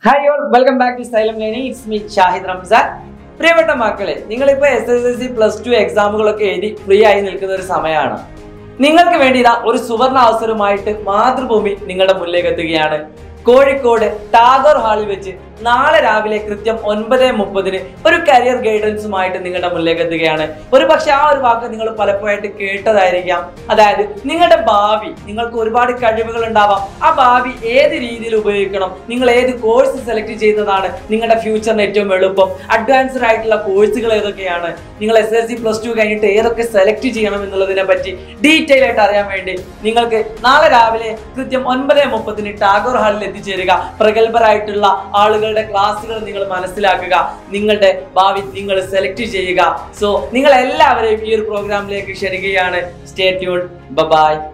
hi all welcome back to Xylem ഗൈനി it's me Shahid Ramzan പ്രിയപ്പെട്ട മക്കളെ നിങ്ങളിപ്പോൾ S S L C plus two എക്സാമുകളൊക്കെ എഴുതി ഫ്രീ ആയി നിൽക്കുന്ന ഒരു സമയമാണ് നിങ്ങൾക്ക് വേണ്ടി ഇതാ ഒരു സുവർണ അവസരമായിട്ട് മാതൃഭൂമി നിങ്ങളുടെ മുന്നിലേക്ക് എത്തുകയാണ് കോഴിക്കോട് ടാഗോർ ഹാളിൽ വെച്ച് നാളെ രാവിലെ കൃത്യം ഒൻപത് മുപ്പതിന് ഒരു കരിയർ ഗൈഡൻസുമായിട്ട് നിങ്ങളുടെ മുന്നിലേക്ക് എത്തുകയാണ് ഒരു പക്ഷെ ആ ഒരു വാക്ക് നിങ്ങൾ പലപ്പോഴായിട്ട് കേട്ടതായിരിക്കാം അതായത് നിങ്ങളുടെ ഭാവി നിങ്ങൾക്ക് ഒരുപാട് കഴിവുകൾ ഉണ്ടാവാം ആ ഭാവി ഏത് രീതിയിൽ ഉപയോഗിക്കണം നിങ്ങൾ ഏത് കോഴ്സ് സെലക്ട് ചെയ്യുന്നതാണ് നിങ്ങളുടെ ഫ്യൂച്ചറിന് ഏറ്റവും എളുപ്പം അഡ്വാൻസ്ഡ് ആയിട്ടുള്ള കോഴ്സുകൾ ഏതൊക്കെയാണ് നിങ്ങൾ S L C plus two കഴിഞ്ഞിട്ട് ഏതൊക്കെ സെലക്ട് ചെയ്യണം എന്നുള്ളതിനെ പറ്റി ഡീറ്റെയിൽ ആയിട്ട് അറിയാൻ വേണ്ടി നിങ്ങൾക്ക് നാളെ രാവിലെ കൃത്യം ഒൻപത് മുപ്പതിന് ടാഗോർ ഹാളിൽ എത്തിച്ചേരുക പ്രഗത്ഭരായിട്ടുള്ള ആളുകളുടെ ക്ലാസ്സുകൾ നിങ്ങൾ മനസ്സിലാക്കുക നിങ്ങളുടെ ഭാവി നിങ്ങൾ സെലക്ട് ചെയ്യുക സോ നിങ്ങൾ എല്ലാവരെയും ഈ ഒരു പ്രോഗ്രാമിലേക്ക് ക്ഷണിക്കുകയാണ് സ്റ്റേ ട്യൂൺ ബൈ